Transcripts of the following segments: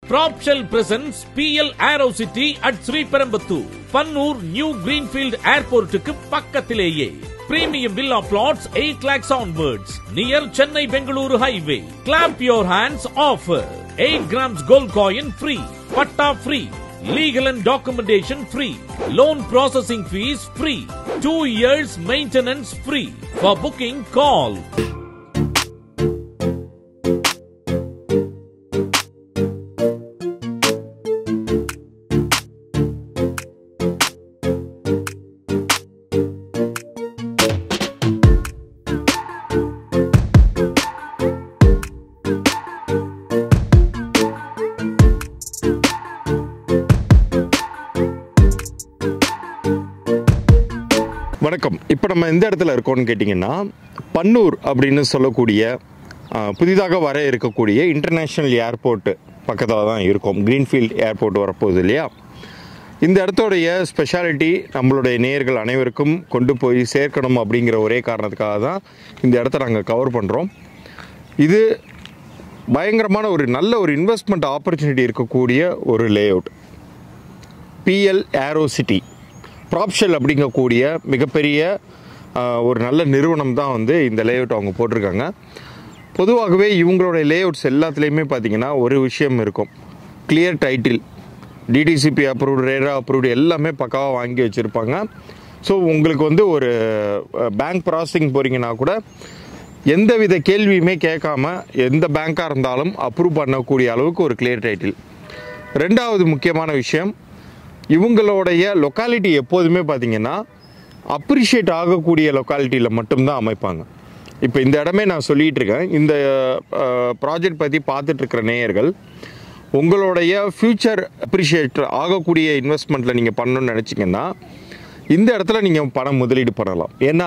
Propshell presents PL Aero City at Sriperambuttur. Pannur new greenfield ஏர்போர்ட்டுக்கு பக்கத்திலேயே premium villa plots eight lakhs onwards near Chennai Bengaluru highway clap your hands offer eight grams gold coin free patta free Legal and documentation free. Loan processing fees free. Two years maintenance free. For booking, call வணக்கம் இப்போ நம்ம எந்த இடத்துல இருக்கோம்னு கேட்டிங்கன்னா பன்னூர் அப்படின்னு சொல்லக்கூடிய ஆ, புதிதாக வர இருக்கக்கூடிய இன்டர்நேஷ்னல் ஏர்போர்ட் பக்கத்தில் தான் இருக்கோம் கிரீன்ஃபீல்ட் ஏர்போர்ட் வரப்போகுது இல்லையா இந்த இடத்தோடைய ஸ்பெஷாலிட்டி நம்மளுடைய நேயர்கள் அனைவருக்கும் கொண்டு போய் சேர்க்கணும் அப்படிங்கிற ஒரே காரணத்துக்காக தான் இந்த இடத்த நாங்கள் கவர் பண்ணுறோம் இது பயங்கரமான ஒரு நல்ல ஒரு இன்வெஸ்ட்மெண்ட் ஆப்பர்ச்சுனிட்டி இருக்கக்கூடிய ஒரு layout PL aero city Propshell அப்படிங்கக்கூடிய மிகப்பெரிய ஆஹ், ஒரு நல்ல நிறுவனம் தான் வந்து இந்த லேஅவுட் அவங்க போட்டிருக்காங்க பொதுவாகவே இவங்களுடைய லேஅவுட்ஸ் எல்லாத்துலேயுமே பார்த்தீங்கன்னா ஒரு விஷயம் இருக்கும் clear title DTCP approved RERA approved எல்லாமே பக்காவாக வாங்கி வச்சுருப்பாங்க ஸோ உங்களுக்கு வந்து ஒரு பேங்க் ப்ராசஸிங் போகிறீங்கன்னா கூட எந்தவித கேள்வியுமே கேட்காம எந்த பேங்காக இருந்தாலும் அப்ரூவ் பண்ணக்கூடிய அளவுக்கு ஒரு கிளியர் டைட்டில் ரெண்டாவது முக்கியமான விஷயம் இவங்களுடைய லொக்காலிட்டி எப்போதுமே பார்த்தீங்கன்னா அப்ரிஷியேட் ஆகக்கூடிய லொக்காலிட்டியில் மட்டும்தான் அமைப்பாங்க இப்போ இந்த இடமே நான் சொல்லிட்டு இருக்கேன் இந்த ப்ராஜெக்ட் பற்றி பார்த்துட்டு இருக்கிற நேயர்கள் உங்களுடைய ஃப்யூச்சர் அப்ரிஷியேட் ஆகக்கூடிய இன்வெஸ்ட்மெண்ட்டில் நீங்கள் பண்ணணும்னு நினச்சிங்கன்னா இந்த இடத்துல நீங்கள் பணம் முதலீடு பண்ணலாம் ஏன்னா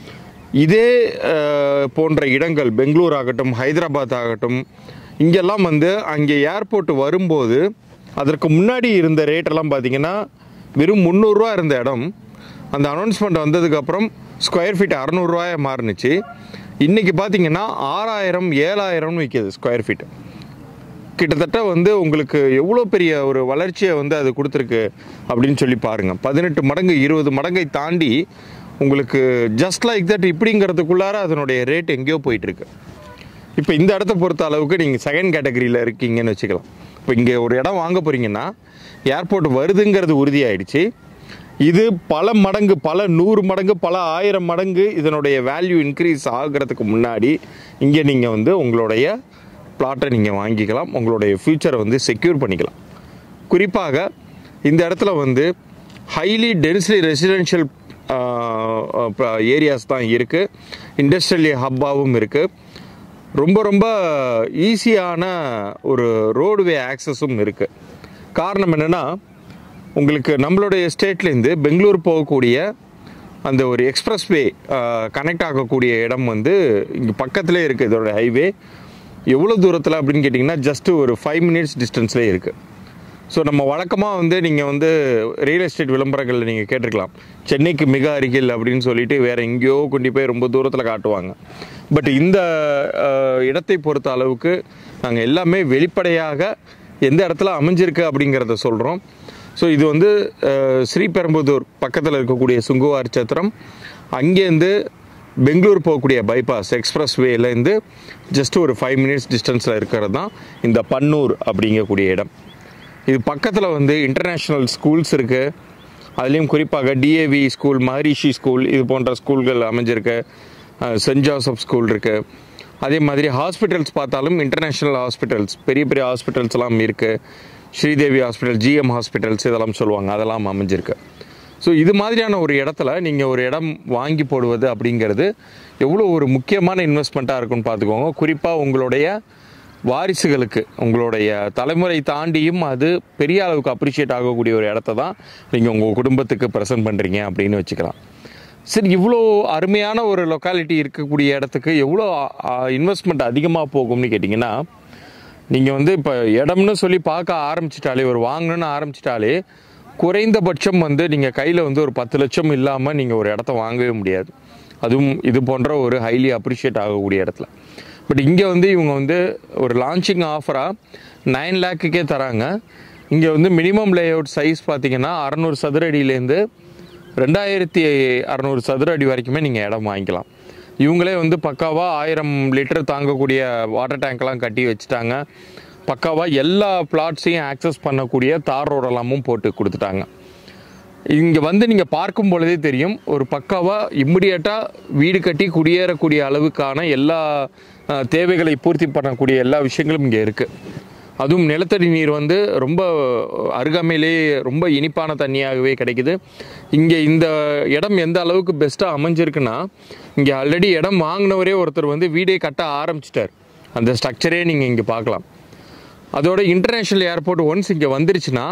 இதே அஹ், போன்ற இடங்கள் பெங்களூர் ஆகட்டும் ஹைதராபாத் ஆகட்டும் இங்கெல்லாம் வந்து அங்கே ஏர்போர்ட் வரும்போது அதற்கு முன்னாடி இருந்த ரேட்டெல்லாம் பார்த்தீங்கன்னா வெறும் முந்நூறுரூவா இருந்த இடம் அந்த அனௌன்ஸ்மெண்ட் வந்ததுக்கப்புறம் ஸ்கொயர் ஃபீட் அறநூறுவாயா மாறுனுச்சு இன்றைக்கி பார்த்தீங்கன்னா ஆறாயிரம் ஏழாயிரம்னு விற்கிது ஸ்கொயர் ஃபீட் கிட்டத்தட்ட வந்து உங்களுக்கு எவ்வளோ பெரிய ஒரு வளர்ச்சியை வந்து அது கொடுத்துருக்கு அப்படின்னு சொல்லி பாருங்கள் பதினெட்டு மடங்கு இருபது மடங்கை தாண்டி உங்களுக்கு ஜஸ்ட் லைக் தட் இப்படிங்கிறதுக்குள்ளார அதனுடைய ரேட் எங்கேயோ போயிட்டுருக்கு இப்போ இந்த இடத்த பொறுத்த அளவுக்கு நீங்கள் செகண்ட் கேட்டகரியில் இருக்கீங்கன்னு வச்சுக்கலாம் இப்போ இங்கே ஒரு இடம் வாங்க போகிறீங்கன்னா ஏர்போர்ட் வருதுங்கிறது உறுதியாயிடுச்சு இது பல மடங்கு பல நூறு மடங்கு பல ஆயிரம் மடங்கு இதனுடைய வேல்யூ இன்க்ரீஸ் ஆகிறதுக்கு முன்னாடி இங்கே நீங்கள் வந்து உங்களுடைய பிளாட்டை நீங்கள் வாங்கிக்கலாம் உங்களுடைய ஃப்யூச்சரை வந்து செக்யூர் பண்ணிக்கலாம் குறிப்பாக இந்த இடத்துல வந்து ஹைலி டென்ஸ்லி ரெசிடென்ஷியல் ஏரியாஸ் தான் இருக்குது இண்டஸ்ட்ரியல் ஹப்பாவும் இருக்குது ரொம்ப ரொம்ப ஈஸியான ஒரு ரோடுவே ஆக்சஸும் இருக்குது காரணம் என்னென்னா உங்களுக்கு நம்மளுடைய ஸ்டேட்லேருந்து பெங்களூர் போகக்கூடிய அந்த ஒரு எக்ஸ்பிரஸ் வே கனெக்ட் ஆகக்கூடிய இடம் வந்து இங்கே பக்கத்துலேயே இருக்குது இதோட ஹைவே எவ்வளோ தூரத்தில் அப்படின்னு கேட்டிங்கன்னா ஜஸ்ட்டு ஒரு ஃபைவ் மினிட்ஸ் டிஸ்டன்ஸ்லேயே இருக்குது ஸோ நம்ம வழக்கமாக வந்து நீங்கள் வந்து ரியல் எஸ்டேட் விளம்பரங்களில் நீங்கள் கேட்டிருக்கலாம் சென்னைக்கு மிக அருகில் அப்படின்னு சொல்லிட்டு வேறு எங்கேயோ கொண்டு போய் ரொம்ப தூரத்தில் காட்டுவாங்க பட் இந்த அஹ், இடத்தை பொறுத்த அளவுக்கு நாங்கள் எல்லாமே வெளிப்படையாக எந்த இடத்துல அமைஞ்சிருக்கு அப்படிங்கிறத சொல்கிறோம் ஸோ இது வந்து அஹ், ஸ்ரீபெரும்புதூர் பக்கத்தில் இருக்கக்கூடிய சுங்குவார் சத்திரம் அங்கேருந்து பெங்களூர் போகக்கூடிய பைபாஸ் எக்ஸ்பிரஸ் வேலேருந்து ஜஸ்ட் ஒரு ஃபைவ் மினிட்ஸ் டிஸ்டன்ஸில் இருக்கிறது தான் இந்த பன்னூர் அப்படிங்கக்கூடிய இடம் இது பக்கத்தில் வந்து இன்டர்நேஷ்னல் ஸ்கூல்ஸ் இருக்குது அதுலேயும் குறிப்பாக டிஏவி ஸ்கூல் மஹரிஷி ஸ்கூல் இது போன்ற ஸ்கூல்கள் அமைஞ்சிருக்கு அஹ், சென்ட் ஜோசப் ஸ்கூல் இருக்குது அதே மாதிரி ஹாஸ்பிட்டல்ஸ் பார்த்தாலும் இன்டர்நேஷ்னல் ஹாஸ்பிட்டல்ஸ் பெரிய பெரிய ஹாஸ்பிட்டல்ஸ் எல்லாம் இருக்குது ஸ்ரீதேவி ஹாஸ்பிட்டல் ஜிஎம் ஹாஸ்பிட்டல்ஸ் இதெல்லாம் சொல்லுவாங்க அதெல்லாம் அமைஞ்சிருக்கு ஸோ இது மாதிரியான ஒரு இடத்துல நீங்கள் ஒரு இடம் வாங்கி போடுவது அப்படிங்கிறது எவ்வளோ ஒரு முக்கியமான இன்வெஸ்ட்மெண்ட்டாக இருக்குன்னு பார்த்துக்கோங்க குறிப்பாக உங்களுடைய வாரிசுகளுக்கு உங்களுடைய தலைமுறை தாண்டியும் அது பெரிய அளவுக்கு அப்ரிஷியேட் ஆகக்கூடிய ஒரு இடத்த தான் நீங்கள் உங்கள் குடும்பத்துக்கு ப்ரெசென்ட் பண்ணுறீங்க அப்படின்னு வச்சுக்கலாம் சரி இவ்வளோ அருமையான ஒரு லொக்காலிட்டி இருக்கக்கூடிய இடத்துக்கு எவ்வளோ இன்வெஸ்ட்மெண்ட் அதிகமாக போகும்னு கேட்டிங்கன்னா நீங்கள் வந்து இப்போ இடம்னு சொல்லி பார்க்க ஆரம்பிச்சிட்டாலே ஒரு வாங்கணும்னு ஆரம்பிச்சிட்டாலே குறைந்தபட்சம் வந்து நீங்கள் கையில் வந்து ஒரு பத்து லட்சம் இல்லாமல் நீங்கள் ஒரு இடத்த வாங்கவே முடியாது அதுவும் இது போன்ற ஒரு ஹைலி அப்ரிஷியேட் ஆகக்கூடிய இடத்துல பட் இங்கே வந்து இவங்க வந்து ஒரு லான்ச்சிங் ஆஃபராக நைன் லேக்குக்கே தராங்க இங்கே வந்து மினிமம் லேஅவுட் சைஸ் பார்த்தீங்கன்னா அறநூறு சதுர அடியிலேருந்து ரெண்டாயிரத்தி அறநூறு சதுர அடி வரைக்குமே நீங்கள் இடம் வாங்கிக்கலாம் இவங்களே வந்து பக்காவாக ஆயிரம் லிட்டர் தாங்கக்கூடிய வாட்டர் டேங்க்லாம் கட்டி வச்சுட்டாங்க பக்காவாக எல்லா பிளாட்ஸையும் ஆக்சஸ் பண்ணக்கூடிய தார் ரோடெல்லாமும் போட்டு கொடுத்துட்டாங்க இங்கே வந்து நீங்கள் பார்க்கும் பொழுதே தெரியும் ஒரு பக்காவாக இம்மிடியட்டாக வீடு கட்டி குடியேறக்கூடிய அளவுக்கான எல்லா அஹ், தேவைகளை பூர்த்தி பண்ணக்கூடிய எல்லா விஷயங்களும் இங்கே இருக்குது அதுவும் நிலத்தடி நீர் வந்து ரொம்ப அருகாமையிலே ரொம்ப இனிப்பான தண்ணியாகவே கிடைக்குது இங்கே இந்த இடம் எந்த அளவுக்கு பெஸ்ட்டாக அமைஞ்சிருக்குன்னா இங்கே ஆல்ரெடி இடம் வாங்கினவரே ஒருத்தர் வந்து வீடே கட்ட ஆரம்பிச்சிட்டார் அந்த ஸ்ட்ரக்சரே நீங்கள் இங்கே பார்க்கலாம் அதோட இன்டர்நேஷ்னல் ஏர்போர்ட் ஒன்ஸ் இங்கே வந்துருச்சுன்னா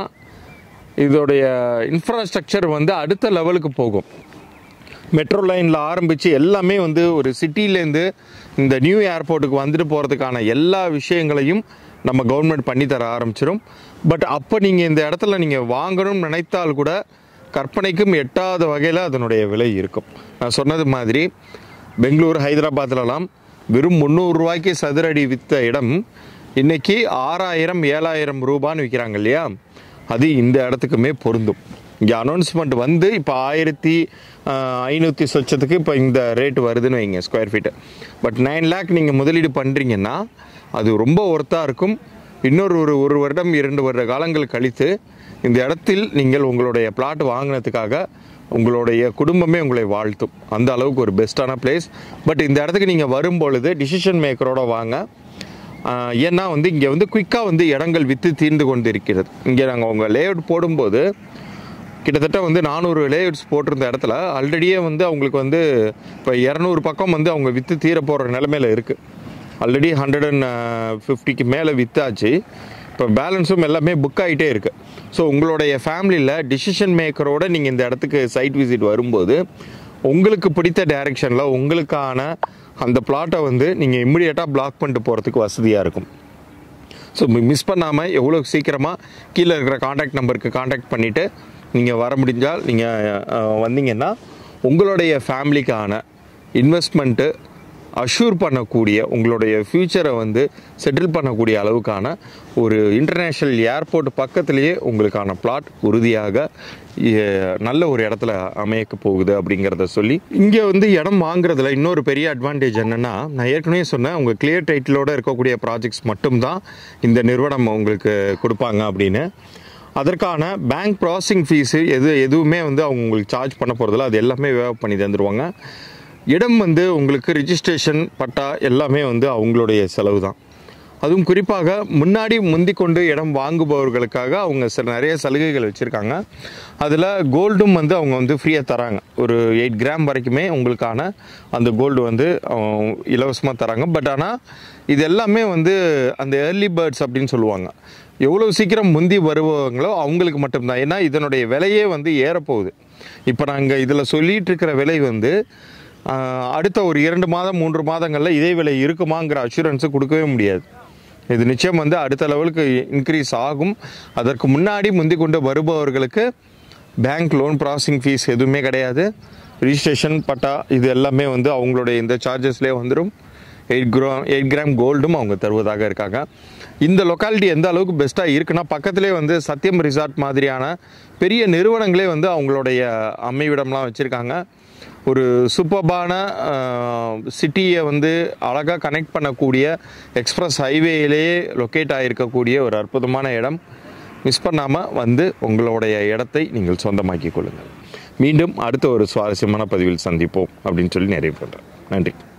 இதோடைய இன்ஃப்ராஸ்ட்ரக்சர் வந்து அடுத்த லெவலுக்கு போகும் மெட்ரோ லைனில் ஆரம்பித்து எல்லாமே வந்து ஒரு சிட்டிலேருந்து இந்த நியூ ஏர்போர்ட்டுக்கு வந்துட்டு போகிறதுக்கான எல்லா விஷயங்களையும் நம்ம கவர்மெண்ட் பண்ணி தர ஆரம்பிச்சிடும் பட் அப்போ நீங்கள் இந்த இடத்துல நீங்கள் வாங்கணும்னு நினைத்தால் கூட கற்பனைக்கும் எட்டாத வகையில் அதனுடைய விலை இருக்கும் நான் சொன்னது மாதிரி பெங்களூர் ஹைதராபாத்லலாம் வெறும் முந்நூறுரூவாய்க்கு சதுரடி விற்ற இடம் இன்னைக்கு ஆறாயிரம் ஏழாயிரம் ரூபான்னு விற்கிறாங்க இல்லையா அது இந்த இடத்துக்குமே பொருந்தும் இங்கே அனௌன்ஸ்மெண்ட் வந்து இப்போ ஆயிரத்தி ஐநூற்றி சொச்சத்துக்கு இப்போ இந்த ரேட் வருதுன்னு வைங்க square feet but nine lakh நீங்கள் முதலீடு பண்ணுறீங்கன்னா அது ரொம்ப ஒர்த்தாக இருக்கும் இன்னொரு ஒரு ஒரு வருடம் இரண்டு வருட காலங்கள் கழித்து இந்த இடத்தில் நீங்கள் உங்களுடைய பிளாட் வாங்கினதுக்காக உங்களுடைய குடும்பமே உங்களை வாழ்த்தும் அந்த அளவுக்கு ஒரு பெஸ்ட்டான பிளேஸ் பட் இந்த இடத்துக்கு நீங்கள் வரும்பொழுது டிசிஷன் மேக்கரோட வாங்க ஆஹ் ஏன்னா வந்து இங்கே வந்து குயிக்காக வந்து இடங்கள் விற்று தீர்ந்து கொண்டு இருக்கிறது இங்கே நாங்கள் உங்கள் லேஅவுட் போடும்போது கிட்டத்தட்ட வந்து நானூறு லேஅவுட்ஸ் போட்டிருந்த இடத்துல ஆல்ரெடியே வந்து அவங்களுக்கு வந்து இப்போ இரநூறு பக்கம் வந்து அவங்க விற்று தீர போகிற நிலமையில இருக்குது ஆல்ரெடி ஹண்ட்ரட் அண்ட் ஃபிஃப்டிக்கு மேலே விற்றாச்சு இப்போ பேலன்ஸும் எல்லாமே புக் ஆகிட்டே இருக்குது ஸோ உங்களுடைய ஃபேமிலியில் டிசிஷன் மேக்கரோட நீங்கள் இந்த இடத்துக்கு சைட் விசிட் வரும்போது உங்களுக்கு பிடித்த டைரெக்ஷனில் உங்களுக்கான அந்த பிளாட்டை வந்து நீங்கள் இம்மிடியட்டாக பிளாக் பண்ணிட்டு போகிறதுக்கு வசதியாக இருக்கும் ஸோ மிஸ் பண்ணாமல் எவ்வளோ சீக்கிரமாக கீழே இருக்கிற காண்டாக்ட் நம்பருக்கு காண்டாக்ட் பண்ணிவிட்டு நீங்கள் வர முடிஞ்சால் நீங்கள் வந்தீங்கன்னா உங்களுடைய ஃபேமிலிக்கான இன்வெஸ்ட்மெண்ட்டு அஷ்யூர் பண்ணக்கூடிய உங்களுடைய ஃப்யூச்சரை வந்து செட்டில் பண்ணக்கூடிய அளவுக்கான ஒரு இன்டர்நேஷ்னல் ஏர்போர்ட் பக்கத்துலேயே உங்களுக்கான பிளாட் உறுதியாக எ- நல்ல ஒரு இடத்துல அமையக்க போகுது அப்படிங்கிறத சொல்லி இங்கே வந்து இடம் வாங்குறதுல இன்னொரு பெரிய அட்வான்டேஜ் என்னென்னா நான் ஏற்கனவே சொன்னேன் உங்கள் கிளியர் டைட்டிலோட இருக்கக்கூடிய ப்ராஜெக்ட்ஸ் மட்டும்தான் இந்த நிறுவனம் உங்களுக்கு கொடுப்பாங்க அப்படின்னு அதற்கான பேங்க் ப்ராசஸிங் ஃபீஸு எது எதுவுமே வந்து அவங்க உங்களுக்கு சார்ஜ் பண்ண போகிறதில்ல அது எல்லாமே வேவ் பண்ணி தந்துடுவாங்க இடம் வந்து உங்களுக்கு ரிஜிஸ்ட்ரேஷன் பட்டா எல்லாமே வந்து அவங்களுடைய செலவு தான் அதுவும் குறிப்பாக முன்னாடி முந்தி கொண்டு இடம் வாங்குபவர்களுக்காக அவங்க சில நிறைய சலுகைகள் வச்சுருக்காங்க அதில் கோல்டும் வந்து அவங்க வந்து ஃப்ரீயாக தராங்க ஒரு எயிட் கிராம் வரைக்குமே உங்களுக்கான அந்த கோல்டு வந்து இலவசமாக தராங்க பட் ஆனால் இது எல்லாமே வந்து அந்த ஏர்லி பேர்ட்ஸ் அப்படின்னு சொல்லுவாங்க எவ்வளோ சீக்கிரம் முந்தி வருபவங்களோ அவங்களுக்கு மட்டும்தான் ஏன்னா இதனுடைய விலையே வந்து ஏறப்போகுது இப்போ நாங்கள் இதில் சொல்லிட்டு இருக்கிற விலை வந்து ஆஹ், அடுத்த ஒரு இரண்டு மாதம் மூன்று மாதங்களில் இதே விலை இருக்குமாங்கிற அஷூரன்ஸு கொடுக்கவே முடியாது இது நிச்சயம் வந்து அடுத்த லெவலுக்கு இன்க்ரீஸ் ஆகும் அதற்கு முன்னாடி முந்தி கொண்டு வருபவர்களுக்கு பேங்க் லோன் ப்ராசஸிங் ஃபீஸ் எதுவுமே கிடையாது ரிஜிஸ்ட்ரேஷன் பட்டா இது எல்லாமே வந்து அவங்களுடைய இந்த சார்ஜஸ்லேயே வந்துடும் எயிட் கிராம் எயிட் கிராம் கோல்டும் அவங்க தருவதாக இருக்காங்க இந்த லொக்காலிட்டி எந்த அளவுக்கு பெஸ்ட்டாக இருக்குன்னா பக்கத்துலேயே வந்து சத்தியம் ரிசார்ட் மாதிரியான பெரிய நிறுவனங்களே வந்து அவங்களுடைய அமைவிடம்லாம் வச்சுருக்காங்க ஒரு சூப்பர்பான சிட்டியை வந்து அழகாக கனெக்ட் பண்ணக்கூடிய எக்ஸ்பிரஸ் ஹைவேயிலேயே லொக்கேட் ஆகிருக்கக்கூடிய ஒரு அற்புதமான இடம் மிஸ் பண்ணாமல் வந்து உங்களுடைய இடத்தை நீங்கள் சொந்தமாக்கிக் கொள்ளுங்கள் மீண்டும் அடுத்த ஒரு சுவாரஸ்யமான பதிவில் சந்திப்போம் அப்படின்னு சொல்லி நிறைவு பண்ணுறேன் நன்றி